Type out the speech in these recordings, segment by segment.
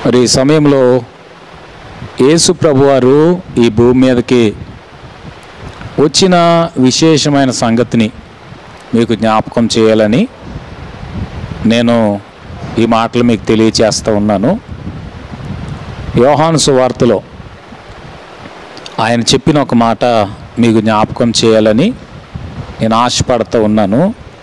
మరి ఈ సమయంలో యేసు ప్రభువారు ఈ భూమి మీదకి వచ్చిన విశేషమైన సంగతిని మీకు జ్ఞాపకం చేయాలని నేను ఈ మాటలు మీకు తెలియచేస్తూ ఉన్నాను యోహాను సువార్తలో ఆయన చెప్పిన ఒక మాట మీకు జ్ఞాపకం చేయాలని నేను ఆశపడుతూ ఉన్నాను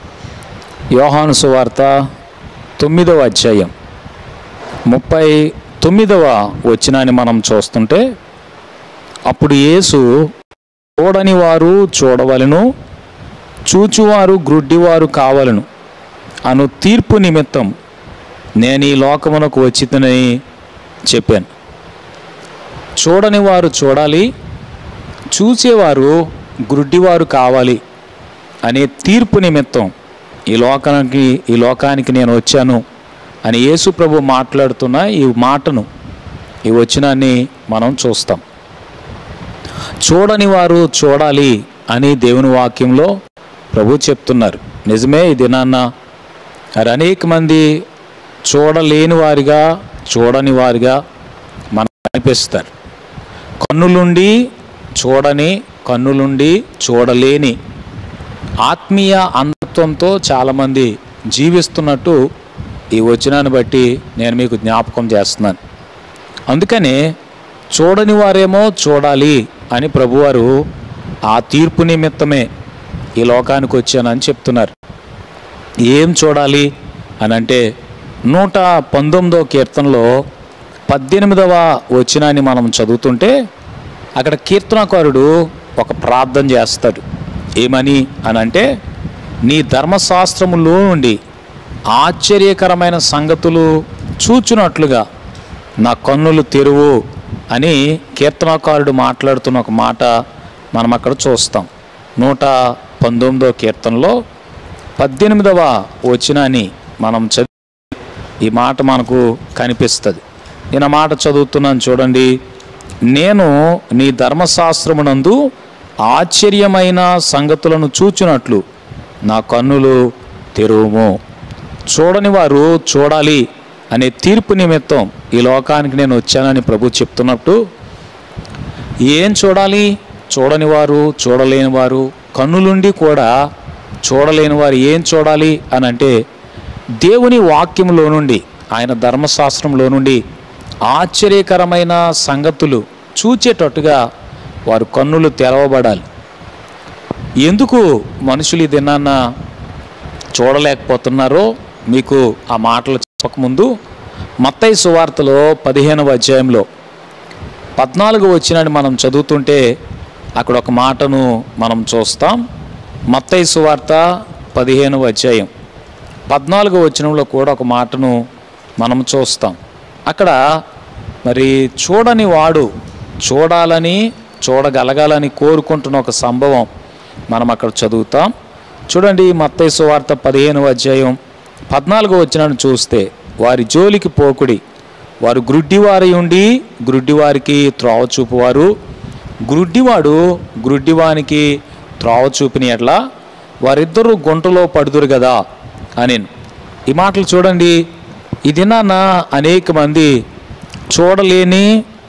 యోహాను సువార్త తొమ్మిదవ అధ్యాయం ముప్పై తొమ్మిదవ వచనాన్ని మనం చూస్తుంటే అప్పుడు యేసు చూడని వారు చూడవలను చూచువారు గ్రుడ్డివారు కావలను అను తీర్పు నిమిత్తం నేను ఈ లోకమునకు వచ్చితనని చెప్పాను చూడని వారు చూడాలి చూసేవారు గ్రుడ్డివారు కావాలి అనే తీర్పు నిమిత్తం ఈ లోకానికి ఈ లోకానికి నేను వచ్చాను అని యేసు ప్రభు మాట్లాడుతున్న ఈ మాటను ఈ వచనాన్ని మనం చూస్తాం చూడని వారు చూడాలి అని దేవుని వాక్యంలో ప్రభు చెప్తున్నారు నిజమే ఈ దినాన్న మరి అనేక మంది చూడలేని వారిగా చూడని వారిగా మనకు కనిపిస్తారు కన్నులుండి చూడని కన్నులుండి చూడలేని ఆత్మీయ అంధత్వంతో చాలామంది జీవిస్తున్నట్టు ఈ వచనాన్ని బట్టి నేను మీకు జ్ఞాపకం చేస్తున్నాను అందుకనే చూడని వారేమో చూడాలి అని ప్రభువారు ఆ తీర్పు నిమిత్తమే ఈ లోకానికి వచ్చానని చెప్తున్నారు ఏం చూడాలి అని అంటే నూట పంతొమ్మిదో కీర్తనలో పద్దెనిమిదవ వచనాన్ని మనం చదువుతుంటే అక్కడ కీర్తనకారుడు ఒక ప్రార్థన చేస్తాడు ఏమని అని అంటే నీ ధర్మశాస్త్రములో నుండి ఆశ్చర్యకరమైన సంగతులు చూచునట్లుగా నా కన్నులు తెరువు అని కీర్తనకారుడు మాట్లాడుతున్న ఒక మాట మనం అక్కడ చూస్తాం నూట పంతొమ్మిదో కీర్తనలో పద్దెనిమిదవ వచనాన్ని మనం చదివి ఈ మాట మనకు కనిపిస్తుంది నేను ఆ మాట చదువుతున్నాను చూడండి నేను నీ ధర్మశాస్త్రమునందు ఆశ్చర్యమైన సంగతులను చూచునట్లు నా కన్నులు తెరువుము చూడని వారు చూడాలి అనే తీర్పు నిమిత్తం ఈ లోకానికి నేను వచ్చానని ప్రభు చెప్తున్నట్టు ఏం చూడాలి చూడని వారు చూడలేని వారు కన్నులుండి కూడా చూడలేని వారు ఏం చూడాలి అని అంటే దేవుని వాక్యంలో నుండి ఆయన ధర్మశాస్త్రంలో నుండి ఆశ్చర్యకరమైన సంగతులు చూచేటట్టుగా వారు కన్నులు తెరవబడాలి ఎందుకు మనుషులు ఈ దినాన్న చూడలేకపోతున్నారో మీకు ఆ మాటలు చెప్పకముందు మత్తయి సువార్తలో పదిహేనవ అధ్యాయంలో పద్నాలుగు వచ్చినని మనం చదువుతుంటే అక్కడ ఒక మాటను మనం చూస్తాం మత్తయి సువార్త పదిహేనవ అధ్యాయం పద్నాలుగు వచనంలో కూడా ఒక మాటను మనం చూస్తాం అక్కడ మరి చూడని వాడు చూడాలని చూడగలగాలని కోరుకుంటున్న ఒక సంభవం మనం అక్కడ చదువుతాం చూడండి మత్తయి సువార్త పదిహేనవ అధ్యాయం పద్నాలుగో వచ్చినను చూస్తే వారి జోలికి పోకుడి వారు గ్రుడ్డివారి ఉండి గ్రుడ్డివారికి త్రోవ చూపువారు గ్రుడ్డివాడు గ్రుడ్డివానికి త్రోవ చూపిన ఎట్లా వారిద్దరూ గుంటలో పడుదురు కదా అని ఈ మాటలు చూడండి ఈ దినాన అనేక మంది చూడలేని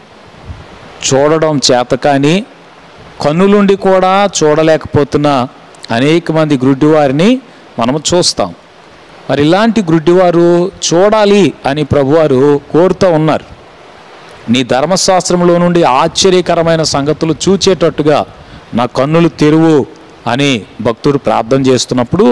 చూడడం చేత కానీ కన్నులుండి కూడా చూడలేకపోతున్న అనేక మంది గ్రుడ్డివారిని మనము చూస్తాం మరి ఇలాంటి గ్రుడ్డివారు చూడాలి అని ప్రభువారు కోరుతూ ఉన్నారు నీ ధర్మశాస్త్రంలో నుండి ఆశ్చర్యకరమైన సంగతులు చూచేటట్టుగా నా కన్నులు తెరువు అని భక్తుడు ప్రార్థన చేస్తున్నప్పుడు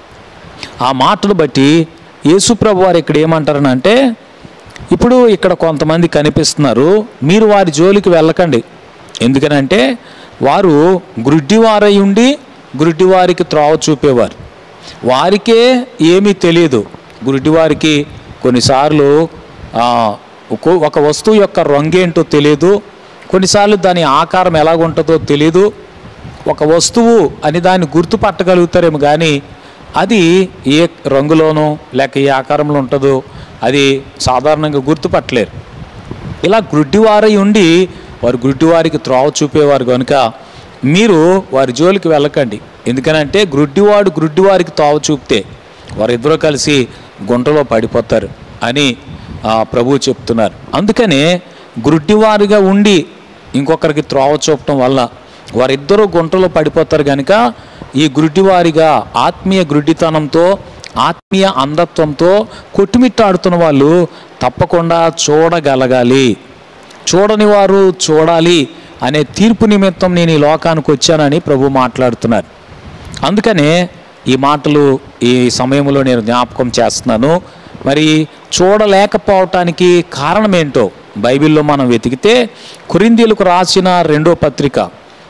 ఆ మాటను బట్టి యేసుప్రభు వారు ఇక్కడ ఏమంటారనంటే ఇప్పుడు ఇక్కడ కొంతమంది కనిపిస్తున్నారు మీరు వారి జోలికి వెళ్ళకండి ఎందుకనంటే వారు గ్రుడ్డివారై ఉండి గ్రుడ్డివారికి త్రోవ చూపేవారు వారికే ఏమీ తెలియదు గురుడివారికి కొన్నిసార్లు ఆ, ఒక్కో- ఒక వస్తువు యొక్క రంగేంటో తెలియదు కొన్నిసార్లు దాని ఆకారం ఎలాగుంటుందో తెలియదు ఒక వస్తువు అని దాన్ని గుర్తుపట్టగలుగుతారేమో కానీ అది ఏ రంగులోనో లేక ఏ ఆకారంలో ఉంటుందో అది సాధారణంగా గుర్తుపట్టలేరు ఇలా గుడ్డివారై ఉండి వారు గుడ్డివారికి త్రోవ చూపేవారు కనుక మీరు వారి జోలికి వెళ్ళకండి ఎందుకనంటే గుడ్డివాడు గుడ్డివారికి త్రోవ చూపితే వారిద్దరూ కలిసి గుంటలో పడిపోతారు అని ఆ, ప్రభు చెప్తున్నారు అందుకనే గుడ్డివారిగా ఉండి ఇంకొకరికి త్రోవ చూపటం వల్ల వారిద్దరూ గుంటలో పడిపోతారు కనుక ఈ గుడ్డివారిగా ఆత్మీయ గుడ్డితనంతో ఆత్మీయ అంధత్వంతో కొట్టుమిట్టాడుతున్న వాళ్ళు తప్పకుండా చూడగలగాలి చూడని వారు చూడాలి అనే తీర్పు నిమిత్తం నేను ఈ లోకానికి వచ్చానని ప్రభు మాట్లాడుతున్నారు అందుకనే ఈ మాటలు ఈ సమయంలో నేను జ్ఞాపకం చేస్తున్నాను మరి చూడలేకపోవటానికి కారణం ఏంటో బైబిల్లో మనం వెతికితే కురిందీలకు రాసిన రెండో పత్రిక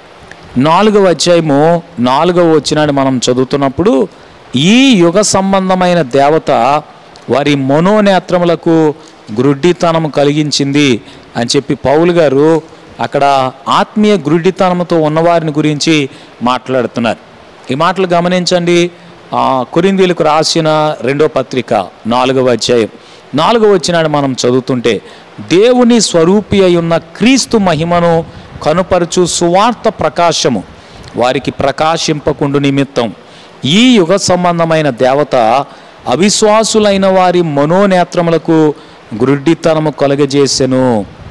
నాలుగవ అధ్యాయము నాలుగవ వచ్చినాడు మనం చదువుతున్నప్పుడు ఈ యుగ సంబంధమైన దేవత వారి మనోనేత్రములకు గ్రుడ్డితనం కలిగించింది అని చెప్పి పౌలు గారు అక్కడ ఆత్మీయ గ్రుడ్డితనంతో ఉన్నవారిని గురించి మాట్లాడుతున్నారు ఈ మాటలు గమనించండి ఆ, కొరింథీయులకు రాసిన రెండో పత్రిక నాలుగవ అధ్యాయం నాలుగవ వచ్చినాడు మనం చదువుతుంటే దేవుని స్వరూపి అయి ఉన్న క్రీస్తు మహిమను కనుపరుచు సువార్త ప్రకాశము వారికి ప్రకాశింపకుండు నిమిత్తం ఈ యుగ సంబంధమైన దేవత అవిశ్వాసులైన వారి మనోనేత్రములకు గ్రుడ్డితనము కలుగజేసెను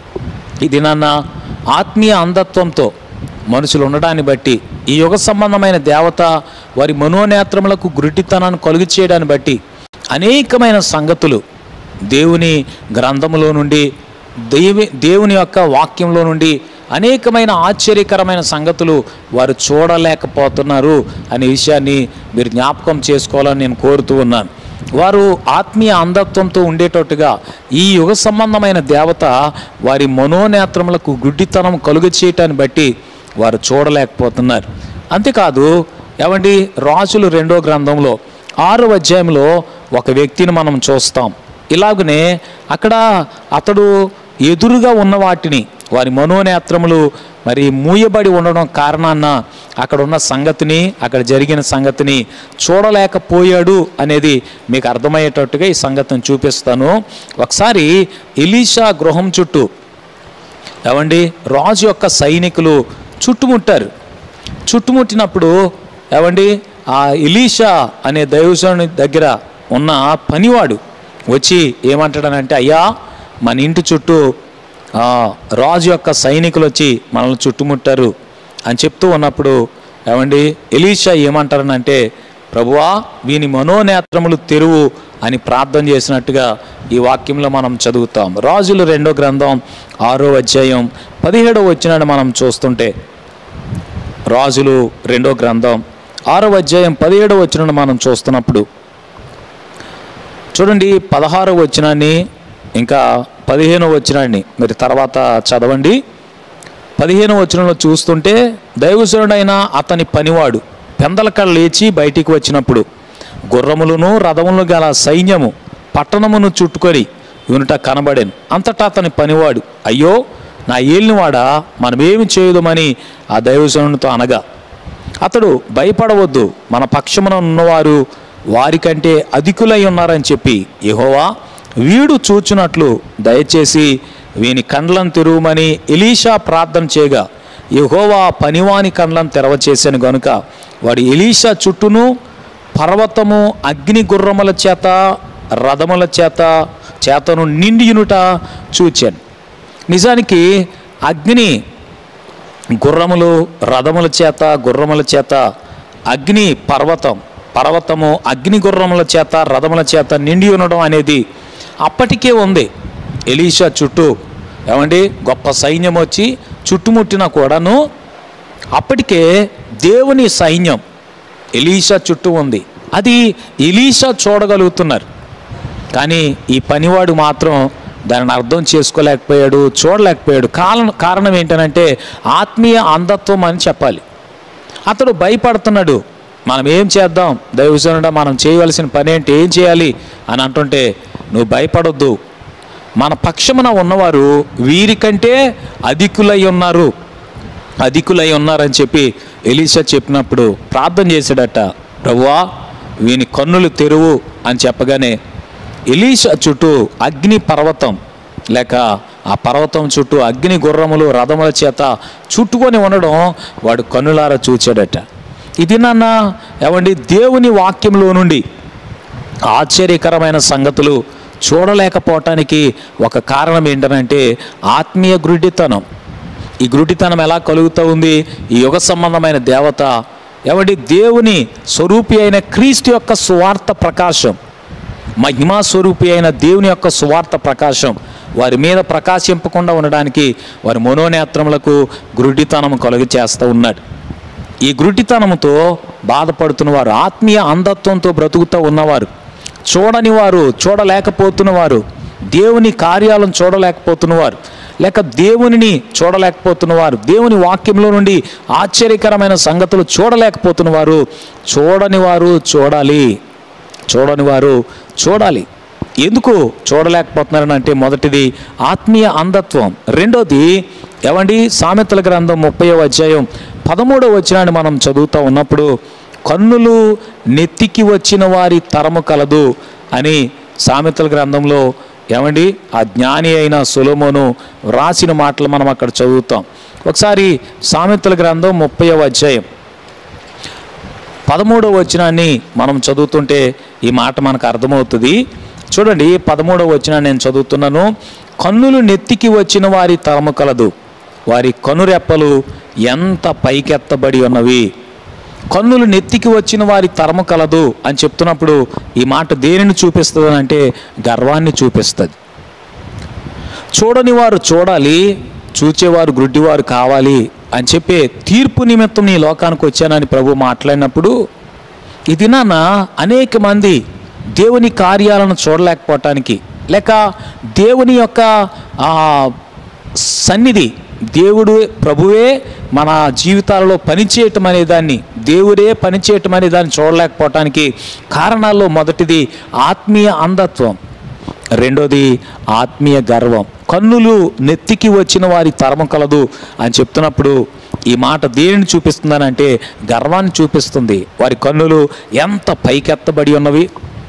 ఇది నాన్న ఆత్మీయ అంధత్వంతో మనుషులు ఉండడాన్ని బట్టి ఈ యుగ సంబంధమైన దేవత వారి మనోనేత్రములకు గురిటితనాన్ని కలుగు చేయడాన్ని బట్టి అనేకమైన సంగతులు దేవుని గ్రంథములో నుండి దేవి దేవుని యొక్క వాక్యంలో నుండి అనేకమైన ఆశ్చర్యకరమైన సంగతులు వారు చూడలేకపోతున్నారు అనే విషయాన్ని మీరు జ్ఞాపకం చేసుకోవాలని నేను కోరుతూ ఉన్నాను వారు ఆత్మీయ అంధత్వంతో ఉండేటట్టుగా ఈ యుగ సంబంధమైన దేవత వారి మనోనేత్రములకు గుడ్డితనం కలుగు చేయటాన్ని బట్టి వారు చూడలేకపోతున్నారు అంతేకాదు ఏమండి రాజులు రెండో గ్రంథంలో ఆరో అధ్యాయంలో ఒక వ్యక్తిని మనం చూస్తాం ఇలాగనే అక్కడ అతడు ఎదురుగా ఉన్న వాటిని వారి మనోనేత్రములు మరి మూయబడి ఉండడం కారణాన్న అక్కడ ఉన్న సంగతిని అక్కడ జరిగిన సంగతిని చూడలేకపోయాడు అనేది మీకు అర్థమయ్యేటట్టుగా ఈ సంగతిని చూపిస్తాను ఒకసారి ఎలీషా గృహం చుట్టూ ఏమండి రాజు యొక్క సైనికులు చుట్టుముట్టారు చుట్టుముట్టినప్పుడు ఏమండి ఆ ఎలీషా అనే దైవజనుని దగ్గర ఉన్న పనివాడు వచ్చి ఏమంటాడనంటే అయ్యా మన ఇంటి చుట్టూ ఆ, రాజు యొక్క సైనికులు వచ్చి మనల్ని చుట్టుముట్టారు అని చెప్తూ ఉన్నప్పుడు ఏమండి ఎలీషా ఏమంటారనంటే ప్రభువా వీని మనోనేత్రములు తెరువు అని ప్రార్థన చేసినట్టుగా ఈ వాక్యంలో మనం చదువుతాం రాజులు రెండో గ్రంథం ఆరో అధ్యాయం పదిహేడో వచ్చినాడు మనం చూస్తుంటే రాజులు రెండో గ్రంథం ఆరో అధ్యాయం పదిహేడో వచ్చిన మనం చూస్తున్నప్పుడు చూడండి పదహారో వచ్చినాన్ని ఇంకా పదిహేనో వచ్చినాన్ని మీరు తర్వాత చదవండి పదిహేను వచనంలో చూస్తుంటే దైవజనుడైన అతని పనివాడు పెందలకడ లేచి బయటికి వచ్చినప్పుడు గుర్రములను రథములు గల సైన్యము పట్టణమును చుట్టుకొని వినుట కనబడేను అంతటా అతని పనివాడు అయ్యో నా ఏలినవాడా మనమేమి చేయుదమని ఆ దైవజనునితో అనగా అతడు భయపడవద్దు మన పక్షమున ఉన్నవారు వారికంటే అధికులై ఉన్నారని చెప్పి యెహోవా వీడు చూచునట్లు దయచేసి వీని కండ్లను తెరువమని ఎలీషా ప్రార్థన చేయగా యెహోవా పనివాని కండ్లను తెరవచేశాను గనుక వాడు ఎలీషా చుట్టూను పర్వతము అగ్ని గుర్రముల చేత రథముల చేత చేతను నిండియునుట చూచాను నిజానికి అగ్ని గుర్రములు రథముల చేత గుర్రముల చేత అగ్ని పర్వతం పర్వతము అగ్ని గుర్రముల చేత రథముల చేత నిండి ఉండడం అనేది అప్పటికే ఉంది ఎలీషా చుట్టూ ఏమండి గొప్ప సైన్యం వచ్చి చుట్టుముట్టినా కూడాను అప్పటికే దేవుని సైన్యం ఎలీషా చుట్టూ ఉంది అది ఎలీషా చూడగలుగుతున్నారు కానీ ఈ పనివాడు మాత్రం దానిని అర్థం చేసుకోలేకపోయాడు చూడలేకపోయాడు కారణం కారణం ఏంటనంటే ఆత్మీయ అంధత్వం అని చెప్పాలి అతడు భయపడుతున్నాడు మనం ఏం చేద్దాం దైవజనుడా మనం చేయవలసిన పని ఏంటి ఏం చేయాలి అని అంటుంటే నువ్వు భయపడొద్దు మన పక్షమున ఉన్నవారు వీరికంటే అధికులై ఉన్నారు అధికులై ఉన్నారని చెప్పి ఎలీషా చెప్పినప్పుడు ప్రార్థన చేశాడట ప్రభువా వీని కన్నులు తెరువు అని చెప్పగానే ఎలీషా చుట్టూ అగ్ని పర్వతం లేక ఆ పర్వతం చుట్టూ అగ్ని గుర్రములు రథముల చేత చుట్టుకొని ఉండడం వాడు కన్నులారా చూచాడట ఇది నాన్న ఏమండి దేవుని వాక్యంలో నుండి ఆశ్చర్యకరమైన సంగతులు చూడలేకపోవటానికి ఒక కారణం ఏంటనంటే ఆత్మీయ గురుడితనం ఈ గురుడితనం ఎలా కలుగుతూ ఉంది ఈ యుగ సంబంధమైన దేవత ఎవడి దేవుని స్వరూపి అయిన క్రీస్తు యొక్క సువార్త ప్రకాశం మహిమా స్వరూపి అయిన దేవుని యొక్క సువార్త ప్రకాశం వారి మీద ప్రకాశింపకుండా ఉండడానికి వారి మనోనేత్రములకు గురుడితనం కలుగు చేస్తూ ఉన్నాడు ఈ గురుడితనముతో బాధపడుతున్న వారు ఆత్మీయ అంధత్వంతో బ్రతుకుతూ ఉన్నవారు చూడని వారు చూడలేకపోతున్నవారు దేవుని కార్యాలను చూడలేకపోతున్నవారు లేక దేవునిని చూడలేకపోతున్నవారు దేవుని వాక్యంలో నుండి ఆశ్చర్యకరమైన సంగతులు చూడలేకపోతున్నవారు చూడని వారు చూడాలి చూడని వారు చూడాలి ఎందుకు చూడలేకపోతున్నారని అంటే మొదటిది ఆత్మీయ అంధత్వం రెండోది ఏమండి సామెతల గ్రంథం ముప్పై అధ్యాయం పదమూడవ వచనాన్ని మనం చదువుతూ ఉన్నప్పుడు కన్నులు నెత్తికి వచ్చిన వారి తరము కలదు అని సామెతల గ్రంథంలో ఏమండి ఆ జ్ఞాని అయిన సులోమోను రాసిన మాటలు మనం అక్కడ చదువుతాం ఒకసారి సామెతల గ్రంథం ముప్పై అధ్యాయం పదమూడవ వచనాన్ని మనం చదువుతుంటే ఈ మాట మనకు అర్థమవుతుంది చూడండి పదమూడవ వచనాన్ని నేను చదువుతున్నాను కన్నులు నెత్తికి వచ్చిన వారి తరము కలదు వారి కనురెప్పలు ఎంత పైకెత్తబడి ఉన్నవి కన్నులు నెత్తికి వచ్చిన వారి తరము కలదు అని చెప్తున్నప్పుడు ఈ మాట దేనిని చూపిస్తుంది అంటే గర్వాన్ని చూపిస్తుంది చూడని వారు చూడాలి చూచేవారు గుడ్డివారు కావాలి అని చెప్పే తీర్పు నిమిత్తం నీ లోకానికి వచ్చానని ప్రభు మాట్లాడినప్పుడు ఈ దినాన అనేక మంది దేవుని కార్యాలను చూడలేకపోవటానికి లేక దేవుని యొక్క ఆ, సన్నిధి దేవుడు ప్రభువే మన జీవితాలలో పనిచేయటం అనే దాన్ని దేవుడే పనిచేయటం అనే దాన్ని చూడలేకపోవటానికి కారణాల్లో మొదటిది ఆత్మీయ అంధత్వం రెండోది ఆత్మీయ గర్వం కన్నులు నెత్తికి వచ్చిన వారి తరము కలదు అని చెప్తున్నప్పుడు ఈ మాట దేనిని చూపిస్తుందనంటే గర్వాన్ని చూపిస్తుంది వారి కన్నులు ఎంత పైకెత్తబడి ఉన్నవి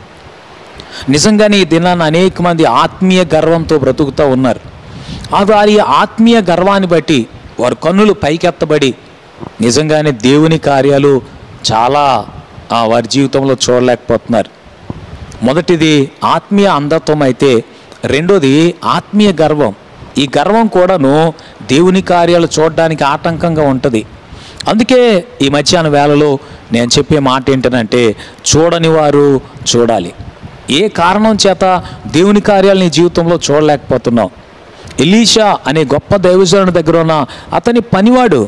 నిజంగానే ఈ దినాన్ని అనేక మంది ఆత్మీయ గర్వంతో బ్రతుకుతూ ఉన్నారు ఆ వారి ఆత్మీయ గర్వాన్ని బట్టి వారి కన్నులు పైకెత్తబడి నిజంగానే దేవుని కార్యాలు చాలా ఆ, వారి జీవితంలో చూడలేకపోతున్నారు మొదటిది ఆత్మీయ అంధత్వం అయితే రెండోది ఆత్మీయ గర్వం ఈ గర్వం కూడాను దేవుని కార్యాలు చూడడానికి ఆటంకంగా ఉంటుంది అందుకే ఈ మధ్యాహ్న వేళలో నేను చెప్పే మాట ఏంటంటే చూడని వారు చూడాలి ఏ కారణం చేత దేవుని కార్యాలు నీ జీవితంలో చూడలేకపోతున్నావు ఎలీషా అనే గొప్ప దైవజనుడి దగ్గర ఉన్న అతని పనివాడు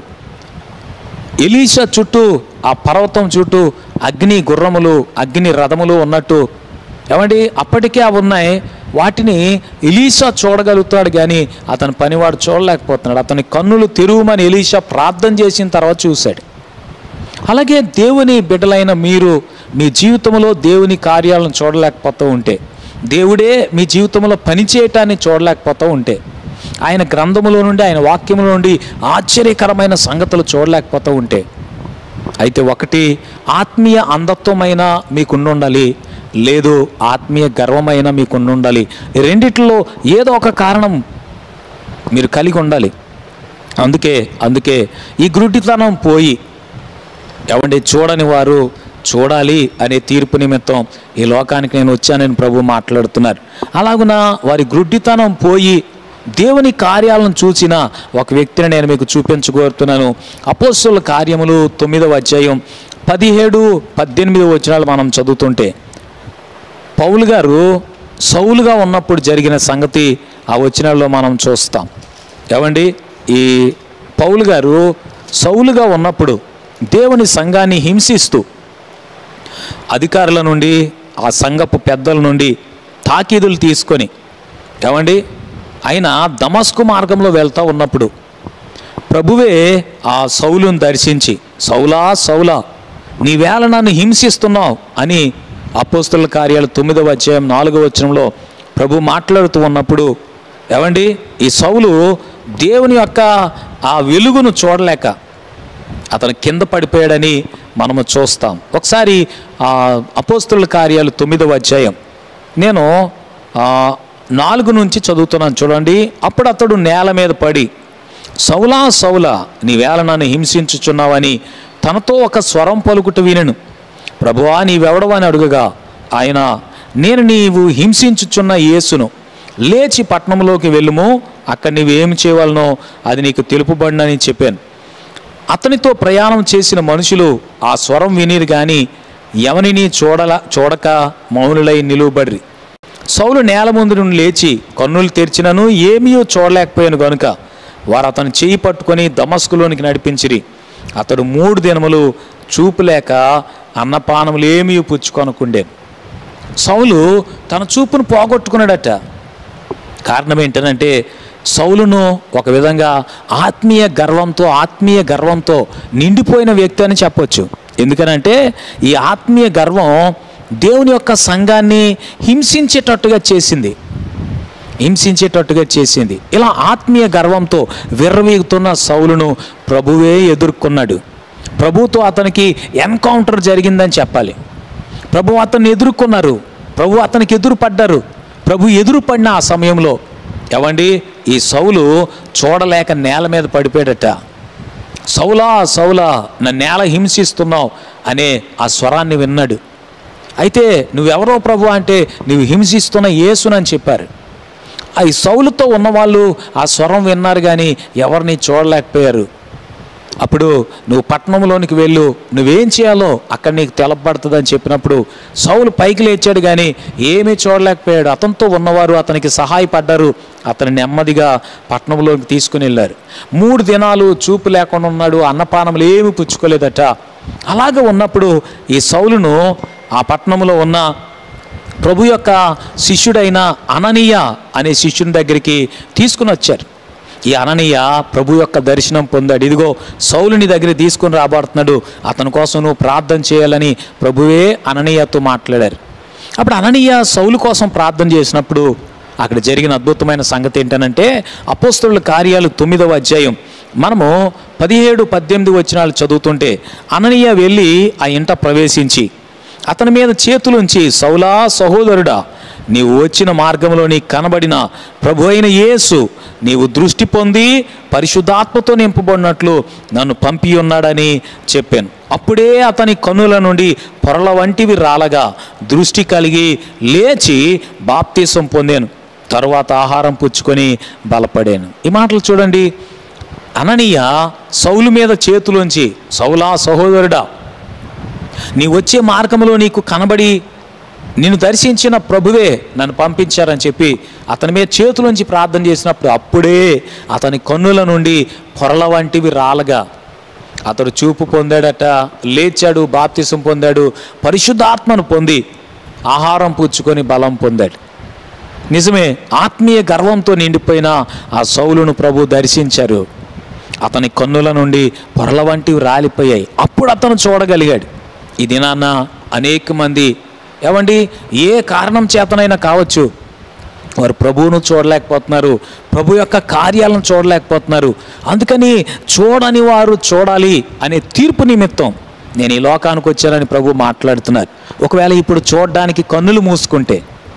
ఎలీషా చుట్టూ ఆ పర్వతం చుట్టూ అగ్ని గుర్రములు అగ్ని రథములు ఉన్నట్టు ఏమండి అప్పటికే అవి ఉన్నాయి వాటిని ఎలీషా చూడగలుగుతాడు కానీ అతని పనివాడు చూడలేకపోతున్నాడు అతని కన్నులు తెరువమని ఎలీషా ప్రార్థన చేసిన తర్వాత చూశాడు అలాగే దేవుని బిడ్డలైన మీరు మీ జీవితంలో దేవుని కార్యాలను చూడలేకపోతూ ఉంటే దేవుడే మీ జీవితంలో పనిచేయటాన్ని చూడలేకపోతూ ఉంటే ఆయన గ్రంథములో నుండి ఆయన వాక్యములో నుండి ఆశ్చర్యకరమైన సంగతులు చూడలేకపోతూ ఉంటే అయితే ఒకటి ఆత్మీయ అంధత్వమైన మీకు ఉండాలి లేదు ఆత్మీయ గర్వమైన మీకు ఉండాలి ఈ రెండిట్లో ఏదో ఒక కారణం మీరు కలిగి ఉండాలి అందుకే అందుకే ఈ గురుడితనం పోయి ఎవండి చూడని వారు చూడాలి అనే తీర్పు నిమిత్తం ఈ లోకానికి నేను వచ్చానని ప్రభు మాట్లాడుతున్నారు అలాగున వారి గ్రుడ్డితనం పోయి దేవుని కార్యాలను చూసిన ఒక వ్యక్తిని నేను మీకు చూపించగోరుతున్నాను అపోస్తుల కార్యములు తొమ్మిదవ అధ్యాయం పదిహేడు పద్దెనిమిది వచనాలు మనం చదువుతుంటే పౌలు గారు సౌలుగా ఉన్నప్పుడు జరిగిన సంగతి ఆ వచనాల్లో మనం చూస్తాం ఏమండి ఈ పౌలు గారు సౌలుగా ఉన్నప్పుడు దేవుని సంఘాన్ని హింసిస్తూ అధికారుల నుండి ఆ సంఘపు పెద్దల నుండి తాకీదులు తీసుకొని ఏమండి ఆయన దమస్కు మార్గంలో వెళ్తూ ఉన్నప్పుడు ప్రభువే ఆ సౌలును దర్శించి సౌలా సౌలా నీవేళ నన్ను హింసిస్తున్నావు అని అపోస్తుల కార్యాలు తొమ్మిదవ అధ్యాయం నాలుగవ వచనంలో ప్రభు మాట్లాడుతూ ఉన్నప్పుడు ఏమండి ఈ సౌలు దేవుని యొక్క ఆ వెలుగును చూడలేక అతను కింద పడిపోయాడని మనము చూస్తాం ఒకసారి ఆ అపోస్తుల కార్యాలు తొమ్మిదవ అధ్యాయం నేను ఆ, నాలుగు నుంచి చదువుతున్నాను చూడండి అప్పుడు అతడు నేల మీద పడి సౌలా సౌలా నీవేళ నన్ను హింసించుచున్నావని తనతో ఒక స్వరం పలుకుట వినను ప్రభువా నీవెవడవని అడుగగా ఆయన నేను నీవు హింసించుచున్న యేసును లేచి పట్టణంలోకి వెళ్ళుము అక్కడ నీవేమి చేయవలనో అది నీకు తెలుపబడినని చెప్పాను అతనితో ప్రయాణం చేసిన మనుషులు ఆ స్వరం వినిరు గాని ఎవనిని చూడల చూడక మౌనులై నిలువబడ్రి సౌలు నేల ముందు నుండి లేచి కన్నులు తెరిచినను ఏమీ చూడలేకపోయాను గనుక వారు అతను చేయి పట్టుకొని దమస్కులోనికి నడిపించిరి అతడు మూడు దినములు చూపులేక అన్నపానములు ఏమీ పుచ్చుకొనకుండే సౌలు తన చూపును పోగొట్టుకున్నాడట కారణం ఏంటంటే సౌలును ఒక విధంగా ఆత్మీయ గర్వంతో ఆత్మీయ గర్వంతో నిండిపోయిన వ్యక్తి అని చెప్పొచ్చు ఎందుకనంటే ఈ ఆత్మీయ గర్వం దేవుని యొక్క సంఘాన్ని హింసించేటట్టుగా చేసింది హింసించేటట్టుగా చేసింది ఇలా ఆత్మీయ గర్వంతో విర్రవీగుతున్న సౌలును ప్రభువే ఎదుర్కొన్నాడు ప్రభుతో అతనికి ఎన్కౌంటర్ జరిగిందని చెప్పాలి ప్రభు అతన్ని ఎదుర్కొన్నారు ప్రభు అతనికి ఎదురుపడ్డారు ప్రభు ఎదురుపడిన ఆ సమయంలో ఎవండి ఈ సౌలు చూడలేక నేల మీద పడిపోయాడట సౌలా సౌలా నా నేల హింసిస్తున్నావు అనే ఆ స్వరాన్ని విన్నాడు అయితే నువ్వెవరో ప్రభు అంటే నువ్వు హింసిస్తున్న యేసునని చెప్పారు ఆ ఈ సౌలుతో ఉన్నవాళ్ళు ఆ స్వరం విన్నారు కానీ ఎవరిని చూడలేకపోయారు అప్పుడు నువ్వు పట్టణంలోనికి వెళ్ళు నువ్వేం చేయాలో అక్కడ నీకు తెలపబడుతుందని చెప్పినప్పుడు సౌలు పైకి లేచాడు కానీ ఏమీ చూడలేకపోయాడు అతనితో ఉన్నవారు అతనికి సహాయపడ్డారు అతని నెమ్మదిగా పట్టణంలోకి తీసుకుని వెళ్ళారు మూడు దినాలు చూపు లేకుండా ఉన్నాడు అన్నపానములు ఏమీ పుచ్చుకోలేదట అలాగే ఉన్నప్పుడు ఈ సౌలును ఆ పట్టణంలో ఉన్న ప్రభు యొక్క శిష్యుడైన అననీయ అనే శిష్యుని దగ్గరికి తీసుకుని వచ్చారు ఈ అననీయ ప్రభు యొక్క దర్శనం పొందాడు ఇదిగో సౌలుని దగ్గర తీసుకుని రాబడుతున్నాడు అతని కోసం నువ్వు ప్రార్థన చేయాలని ప్రభువే అననీయతో మాట్లాడారు అప్పుడు అననీయ సౌలు కోసం ప్రార్థన చేసినప్పుడు అక్కడ జరిగిన అద్భుతమైన సంగతి ఏంటనంటే అపోస్తుల కార్యాలు తొమ్మిదవ అధ్యాయం మనము పదిహేడు పద్దెనిమిది వచనాలు చదువుతుంటే అననీయ వెళ్ళి ఆ ఇంట ప్రవేశించి అతని మీద చేతులుంచి సౌలా సహోదరుడా నీవు వచ్చిన మార్గంలో నీకు కనబడిన ప్రభు అయిన యేసు నీవు దృష్టి పొంది పరిశుద్ధాత్మతో నింపబడినట్లు నన్ను పంపి ఉన్నాడని చెప్పాను అప్పుడే అతని కన్నుల నుండి పొరల వంటివి రాలగా దృష్టి కలిగి లేచి బాప్తీసం పొందాను తరువాత ఆహారం పుచ్చుకొని బలపడాను ఈ మాటలు చూడండి అననీయ సౌలు మీద చేతులోంచి సౌలా సహోదరుడా నీ వచ్చే మార్గంలో నీకు కనబడి నిన్ను దర్శించిన ప్రభువే నన్ను పంపించారని చెప్పి అతని మీద చేతులోంచి ప్రార్థన చేసినప్పుడు అప్పుడే అతని కన్నుల నుండి పొరల వంటివి రాలగా అతడు చూపు పొందాడట లేచాడు బాప్తిసం పొందాడు పరిశుద్ధాత్మను పొంది ఆహారం పుచ్చుకొని బలం పొందాడు నిజమే ఆత్మీయ గర్వంతో నిండిపోయిన ఆ సౌలును ప్రభు దర్శించారు అతని కన్నుల నుండి పొరల వంటివి రాలిపోయాయి అప్పుడు అతను చూడగలిగాడు ఈ దినాన్న అనేక మంది ఏమండి ఏ కారణం చేతనైనా కావచ్చు వారు ప్రభువును చూడలేకపోతున్నారు ప్రభు యొక్క కార్యాలను చూడలేకపోతున్నారు అందుకని చూడని వారు చూడాలి అనే తీర్పు నిమిత్తం నేను ఈ లోకానికి వచ్చానని ప్రభు మాట్లాడుతున్నారు ఒకవేళ ఇప్పుడు చూడడానికి కన్నులు మూసుకుంటే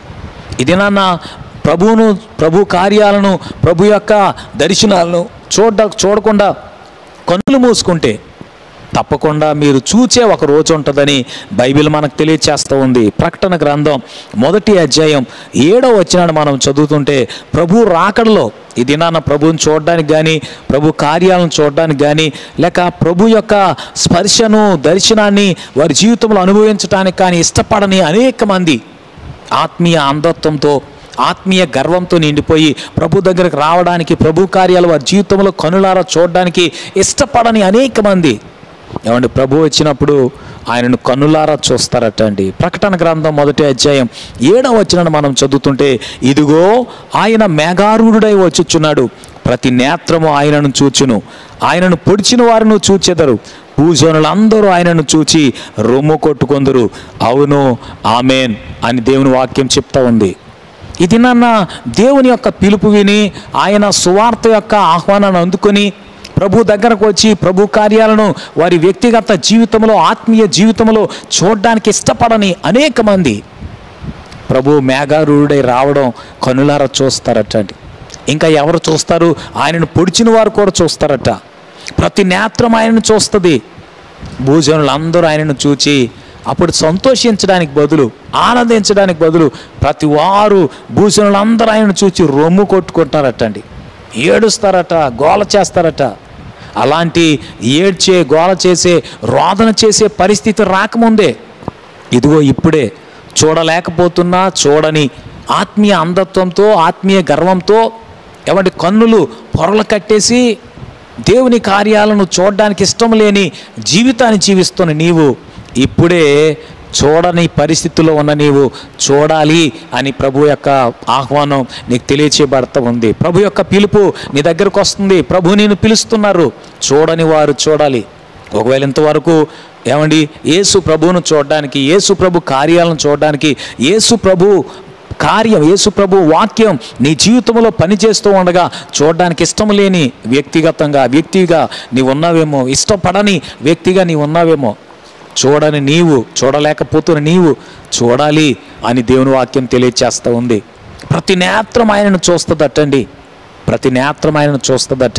ఇది నాన్న ప్రభువును ప్రభు కార్యాలను ప్రభు యొక్క దర్శనాలను చూడ చూడకుండా కన్నులు మూసుకుంటే తప్పకుండా మీరు చూచే ఒక రోజు ఉంటుందని బైబిల్ మనకు తెలియచేస్తూ ఉంది ప్రకటన గ్రంథం మొదటి అధ్యాయం ఏడో వచ్చినాడు మనం చదువుతుంటే ప్రభు రాకడలో ఈ దినాన ప్రభువుని చూడడానికి కానీ ప్రభు కార్యాలను చూడడానికి కానీ లేక ప్రభు యొక్క స్పర్శను దర్శనాన్ని వారి జీవితంలో అనుభవించడానికి కానీ ఇష్టపడని అనేక మంది ఆత్మీయ అంధత్వంతో ఆత్మీయ గర్వంతో నిండిపోయి ప్రభు దగ్గరకు రావడానికి ప్రభు కార్యాలు వారి జీవితంలో కనులారా చూడడానికి ఇష్టపడని అనేక మంది ఏమండి ప్రభు వచ్చినప్పుడు ఆయనను కన్నులారా చూస్తారట అండి ప్రకటన గ్రంథం మొదటి అధ్యాయం ఏడవ వచ్చిన మనం చదువుతుంటే ఇదిగో ఆయన మేఘారూఢుడై వచ్చుచున్నాడు ప్రతి నేత్రము ఆయనను చూచును ఆయనను పొడిచిన వారిను చూచెదరు పూజనులందరూ ఆయనను చూచి రొమ్ము కొట్టుకొందరు అవును ఆమెన్ అని దేవుని వాక్యం చెప్తా ఉంది ఇది నాన్న దేవుని యొక్క పిలుపు విని ఆయన సువార్త యొక్క ఆహ్వానాన్ని అందుకొని ప్రభు దగ్గరకు వచ్చి ప్రభు కార్యాలను వారి వ్యక్తిగత జీవితంలో ఆత్మీయ జీవితంలో చూడడానికి ఇష్టపడని అనేక మంది ప్రభు మేఘారూఢుడై రావడం కనులారా చూస్తారట అండి ఇంకా ఎవరు చూస్తారు ఆయనను పొడిచిన వారు కూడా చూస్తారట ప్రతి నేత్రం ఆయనను చూస్తుంది భూజనులందరూ ఆయనను చూచి అప్పుడు సంతోషించడానికి బదులు ఆనందించడానికి బదులు ప్రతి వారు భూషణులందరూ ఆయన చూసి రొమ్ము కొట్టుకుంటారటండి ఏడుస్తారట గోల చేస్తారట అలాంటి ఏడ్చే గోల చేసే రోదన చేసే పరిస్థితి రాకముందే ఇదిగో ఇప్పుడే చూడలేకపోతున్నా చూడని ఆత్మీయ అంధత్వంతో ఆత్మీయ గర్వంతో ఎవరి కన్నులు పొరలు కట్టేసి దేవుని కార్యాలను చూడడానికి ఇష్టం లేని జీవితాన్ని జీవిస్తున్న నీవు ఇప్పుడే చూడని పరిస్థితుల్లో ఉన్న నీవు చూడాలి అని ప్రభు యొక్క ఆహ్వానం నీకు తెలియచేయబడతా ఉంది ప్రభు యొక్క పిలుపు నీ దగ్గరకు వస్తుంది ప్రభు నేను పిలుస్తున్నారు చూడని వారు చూడాలి ఒకవేళ ఇంతవరకు ఏమండి యేసు ప్రభువును చూడడానికి యేసు ప్రభు కార్యాలను చూడడానికి యేసు ప్రభు కార్యం యేసు ప్రభు వాక్యం నీ జీవితంలో పనిచేస్తూ ఉండగా చూడడానికి ఇష్టం లేని వ్యక్తిగతంగా వ్యక్తిగా నీవు ఉన్నావేమో ఇష్టపడని వ్యక్తిగా నీవు ఉన్నావేమో చూడని నీవు చూడలేకపోతున్న నీవు చూడాలి అని దేవుని వాక్యం తెలియచేస్తూ ఉంది ప్రతి నేత్రం ఆయనను చూస్తుందటండి ప్రతి నేత్రం ఆయనను చూస్తుందట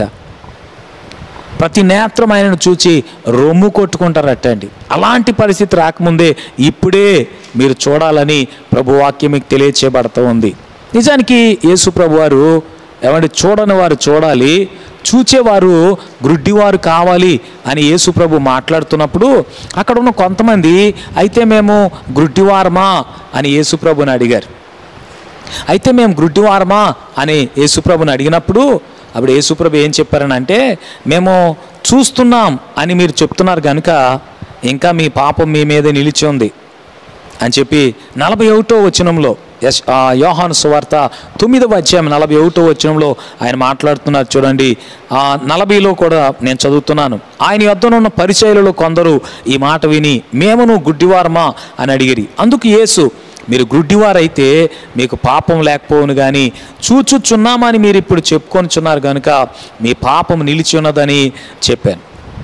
ప్రతి నేత్రం ఆయనను చూచి రొమ్ము కొట్టుకుంటారటండి అలాంటి పరిస్థితి రాకముందే ఇప్పుడే మీరు చూడాలని ప్రభు వాక్యం మీకు తెలియచేయబడుతూ ఉంది నిజానికి యేసు ప్రభు వారు ఏమంటే చూడని వారు చూడాలి చూచేవారు గ్రుడ్డివారు కావాలి అని యేసు ప్రభు మాట్లాడుతున్నప్పుడు అక్కడ ఉన్న కొంతమంది అయితే మేము గ్రుడ్డివారమా అని యేసు ప్రభుని అడిగారు అయితే మేము గ్రుడ్డివారమా అని యేసుప్రభుని అడిగినప్పుడు అప్పుడు యేసుప్రభు ఏం చెప్పారని అంటే మేము చూస్తున్నాం అని మీరు చెప్తున్నారు కనుక ఇంకా మీ పాపం మీ మీద నిలిచి ఉంది అని చెప్పి నలభై ఒకటో వచనంలో యశ్ ఆ యోహాను సువార్త తొమ్మిదవ అధ్యాయం నలభై ఒకటో వచనంలో ఆయన మాట్లాడుతున్నారు చూడండి ఆ నలభైలో కూడా నేను చదువుతున్నాను ఆయన యొద్దనున్న పరిచయలలో కొందరు ఈ మాట విని మేమును గుడ్డివారమా అని అడిగిరి అందుకు యేసు మీరు గుడ్డివారైతే మీకు పాపం లేకపోవును కానీ చూచుచున్నామని మీరు ఇప్పుడు చెప్పుకొనిచున్నారు కనుక మీ పాపం నిలిచి ఉన్నదని చెప్పాను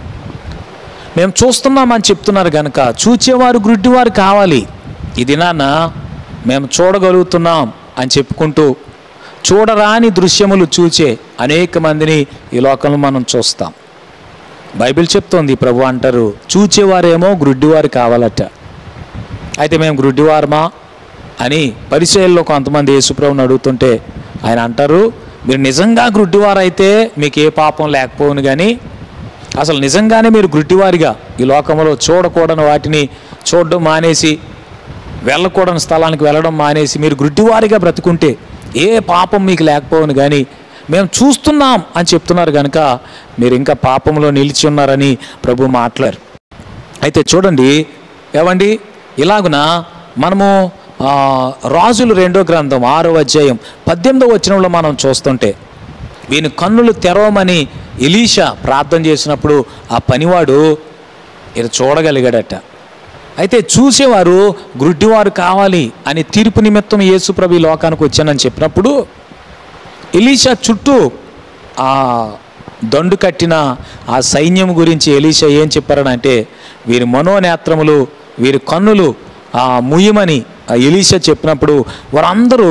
మేము చూస్తున్నామని చెప్తున్నారు కనుక చూచేవారు గుడ్డివారు కావాలి ఇది నాన్న మేము చూడగలుగుతున్నాం అని చెప్పుకుంటూ చూడరాని దృశ్యములు చూచే అనేక మందిని ఈ లోకంలో మనం చూస్తాం బైబిల్ చెప్తోంది ప్రభు అంటారు చూచేవారేమో గ్రుడ్డివారు కావాలట అయితే మేము గ్రుడ్డివారమా అని పరిచయాల్లో కొంతమంది యేసుప్రభుని అడుగుతుంటే ఆయన అంటారు మీరు నిజంగా గ్రుడ్డివారైతే మీకు ఏ పాపం లేకపోవును కానీ అసలు నిజంగానే మీరు గ్రుడ్డివారిగా ఈ లోకంలో చూడకూడని వాటిని చూడడం మానేసి వెళ్ళకూడని స్థలానికి వెళ్ళడం మానేసి మీరు గ్రుడ్డివారిగా బ్రతుకుంటే ఏ పాపం మీకు లేకపోవును కానీ మేము చూస్తున్నాం అని చెప్తున్నారు కనుక మీరు ఇంకా పాపంలో నిలిచి ఉన్నారని ప్రభు మాట్లాడారు అయితే చూడండి ఏవండి ఇలాగున మనము ఆ, రాజులు రెండో గ్రంథం ఆరో అధ్యాయం పద్దెనిమిదో వచనంలో మనం చూస్తుంటే వీని కన్నులు తెరవమని ఎలీషా ప్రార్థన చేసినప్పుడు ఆ పనివాడు ఇది చూడగలిగాడట అయితే చూసేవారు గ్రుడ్డివారు కావాలి అని తీర్పు నిమిత్తం యేసుప్రభు ఈ లోకానికి వచ్చానని చెప్పినప్పుడు ఎలీషా చుట్టూ ఆ దండు కట్టిన ఆ సైన్యం గురించి ఎలీషా ఏం చెప్పారనంటే వీరి మనోనేత్రములు వీరి కన్నులు ఆ ముయ్యమని ఆ ఎలీషా చెప్పినప్పుడు వారందరూ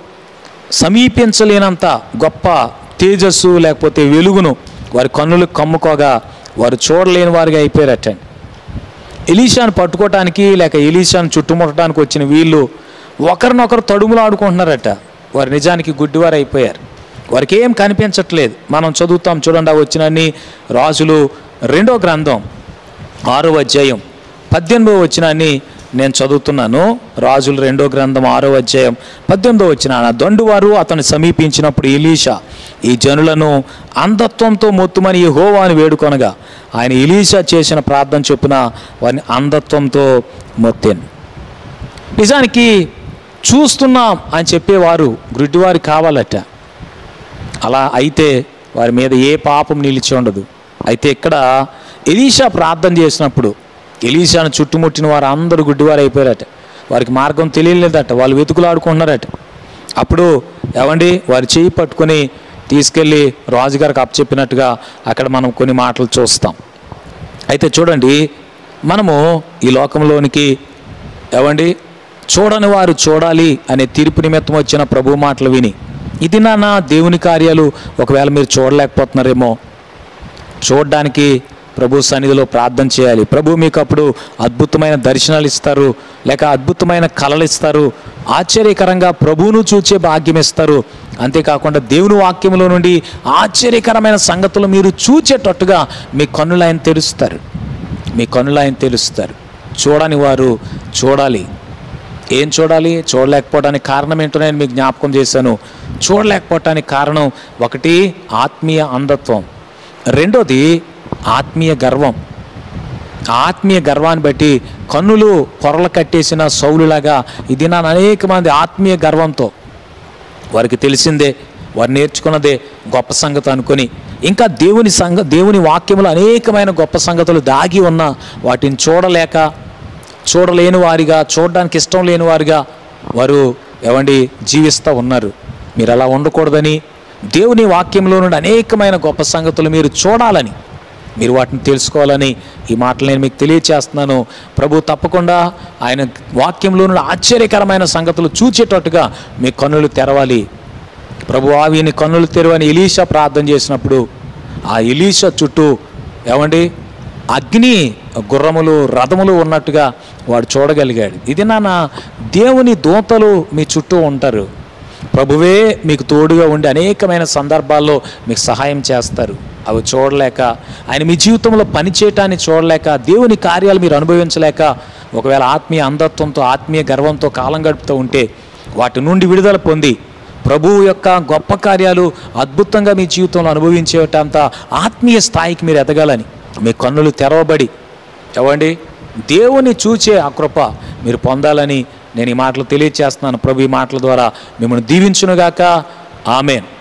సమీపించలేనంత గొప్ప తేజస్సు లేకపోతే వెలుగును వారి కన్నులకు కమ్ముకోగా వారు చూడలేని వారిగా అయిపోయారటండి ఎలీషాను పట్టుకోవటానికి లేక ఎలీషాను చుట్టుముట్టడానికి వచ్చిన వీళ్ళు ఒకరినొకరు తడుములు ఆడుకుంటున్నారట వారు నిజానికి గుడ్డివారు అయిపోయారు వారికి ఏం కనిపించట్లేదు మనం చదువుతాం చూడండి ఆ వచ్చినన్ని రాజులు రెండో గ్రంథం ఆరో అధ్యాయం పద్దెనిమిదో వచ్చినాన్ని నేను చదువుతున్నాను రాజులు రెండో గ్రంథం ఆరో అధ్యాయం పద్దెనిమిదో వచ్చిన ఆ దండువారు అతను సమీపించినప్పుడు ఎలీషా ఈ జనులను అంధత్వంతో మొత్తుమని యెహోవాను వేడుకొనగా ఆయన ఎలీషా చేసిన ప్రార్థన చొప్పున వారిని అంధత్వంతో మొత్తాను నిజానికి చూస్తున్నాం అని చెప్పేవారు గుడ్డివారు కావాలట అలా అయితే వారి మీద ఏ పాపం నిలిచి ఉండదు అయితే ఇక్కడ ఎలీషా ప్రార్థన చేసినప్పుడు ఎలీషాను చుట్టుముట్టిన వారు అందరూ గుడ్డివారు అయిపోయారట వారికి మార్గం తెలియలేదట వాళ్ళు వెతుకులాడుకుంటున్నారట అప్పుడు ఏమండి వారి చేయి పట్టుకొని తీసుకెళ్ళి రాజుగారికి అప్పచెప్పినట్టుగా అక్కడ మనం కొన్ని మాటలు చూస్తాం అయితే చూడండి మనము ఈ లోకంలోనికి ఏమండి చూడని వారు చూడాలి అనే తీర్పు నిమిత్తం వచ్చిన ప్రభు మాటలు విని ఇది నా దేవుని కార్యాలు ఒకవేళ మీరు చూడలేకపోతున్నారేమో చూడడానికి ప్రభు సన్నిధిలో ప్రార్థన చేయాలి ప్రభు మీకు అప్పుడు అద్భుతమైన దర్శనాలు ఇస్తారు లేక అద్భుతమైన కళలు ఇస్తారు ఆశ్చర్యకరంగా ప్రభువును చూచే భాగ్యం ఇస్తారు అంతేకాకుండా దేవుని వాక్యములో నుండి ఆశ్చర్యకరమైన సంగతులు మీరు చూచేటట్టుగా మీ కన్నులు ఆయన తెరుస్తారు మీ కన్నులు ఆయన తెలుస్తారు చూడని వారు చూడాలి ఏం చూడాలి చూడలేకపోవడానికి కారణం ఏంటో నేను మీకు జ్ఞాపకం చేశాను చూడలేకపోవటానికి కారణం ఒకటి ఆత్మీయ అంధత్వం రెండోది ఆత్మీయ గర్వం ఆత్మీయ గర్వాన్ని బట్టి కన్నులు పొరలు కట్టేసిన సౌలులాగా ఇది నా అనేక మంది ఆత్మీయ గర్వంతో వారికి తెలిసిందే వారు నేర్చుకున్నదే గొప్ప సంగతి అనుకొని ఇంకా దేవుని సంగ దేవుని వాక్యములు అనేకమైన గొప్ప సంగతులు దాగి ఉన్న వాటిని చూడలేక చూడలేని వారిగా చూడడానికి ఇష్టం లేని వారిగా వారు ఏమండి జీవిస్తూ ఉన్నారు మీరు అలా ఉండకూడదని దేవుని వాక్యంలో నుండి అనేకమైన గొప్ప సంగతులు మీరు చూడాలని మీరు వాటిని తెలుసుకోవాలని ఈ మాటలు నేను మీకు తెలియచేస్తున్నాను ప్రభు తప్పకుండా ఆయన వాక్యంలో నుండి ఆశ్చర్యకరమైన సంగతులు చూచేటట్టుగా మీ కన్నులు తెరవాలి ప్రభు వీని కన్నులు తెరవని ఎలీషా ప్రార్థన చేసినప్పుడు ఆ ఎలీషా చుట్టూ ఏమండి అగ్ని గుర్రములు రథములు ఉన్నట్టుగా వాడు చూడగలిగాడు ఇది నాన్న దేవుని దూతలు మీ చుట్టూ ఉంటారు ప్రభువే మీకు తోడుగా ఉండి అనేకమైన సందర్భాల్లో మీకు సహాయం చేస్తారు అవి చూడలేక ఆయన మీ జీవితంలో పని చేయటాన్ని చూడలేక దేవుని కార్యాలు మీరు అనుభవించలేక ఒకవేళ ఆత్మీయ అంధత్వంతో ఆత్మీయ గర్వంతో కాలం గడుపుతూ ఉంటే వాటి నుండి విడుదల పొంది ప్రభువు యొక్క గొప్ప కార్యాలు అద్భుతంగా మీ జీవితంలో అనుభవించేటంత ఆత్మీయ స్థాయికి మీరు ఎదగాలని మీ కన్నులు తెరవబడి ఎవండి దేవుని చూచే ఆ కృప మీరు పొందాలని నేను ఈ మాటలు తెలియచేస్తున్నాను ప్రభు ఈ మాటల ద్వారా మిమ్మల్ని దీవించునుగాక ఆమెన్